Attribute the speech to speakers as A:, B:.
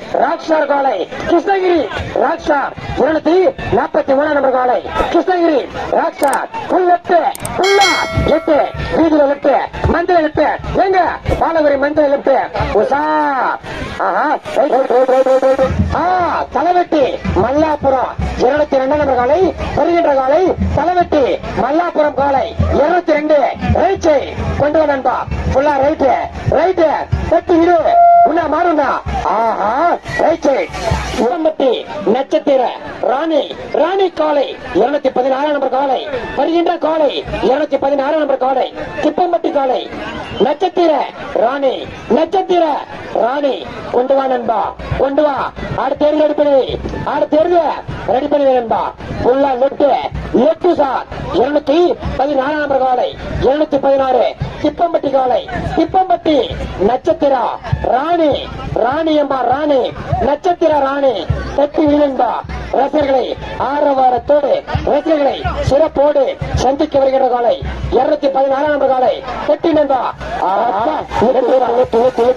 A: ராக்ஷார் காலை கிருஷ்ணகிரி ராக்ஷார் இருநூத்தி நாற்பத்தி மூணாம் நம்பர் காலை கிருஷ்ணகிரி ராக்ஷார் புல் எட்டு புல்லா எட்டு வீதியில எட்டு மந்திர எட்டு எங்க பாலகுரி மந்திர எட்டு உஷா ஆஹா right, right, right, right, right, right. ஆ தலைவெட்டி மல்லாபுரம் இருநூத்தி ரெண்டாம் நம்பர் காலை வருகின்ற காலை தலைவெட்டி மல்லாபுரம் காலை இருநூத்தி ரெண்டு ரைட் சைடு கொண்டு வா நண்பா ஃபுல்லா ரைட்டு ரைட்டு தட்டி இரு உன்னா மாறுண்ணா ஆஹா ரைட் சைடு உடம்பட்டி நட்சத்திர ராணி ராணி காலை இருநூத்தி பதினாறாம் நம்பர் காலை வருகின்ற காலை இருநூத்தி பதினாறாம் நம்பர் காலை திப்பம்பட்டி காலை நட்சத்திர ராணி நட்சத்திர ராணி கொண்டு வா நண்பா கொண்டு வா அடுத்த தேர்வு ரெடி பண்ணி அடுத்த தேர்வு ரெடி பண்ணி நண்பா ஃபுல்லா லெட்டு லெட்டு சார் இருநூத்தி பதினாறாம் நம்பர் காலை இருநூத்தி பதினாறு திப்பம்பட்டி காலை திப்பம்பட்டி நட்சத்திரா ராணி ராணி அம்மா ராணி நட்சத்திர ராணி தட்டி விழுந்தா ரசிகர்களை ஆரவாரத்தோடு ரசிகர்களை சிறப்போடு சந்திக்க வருகின்ற காலை இருநூத்தி பதினாறாம் நம்பர் காலை தட்டி நண்பா ஆஹா, லெட்டு, லெட்டு, லெட்டு, லெட்டு,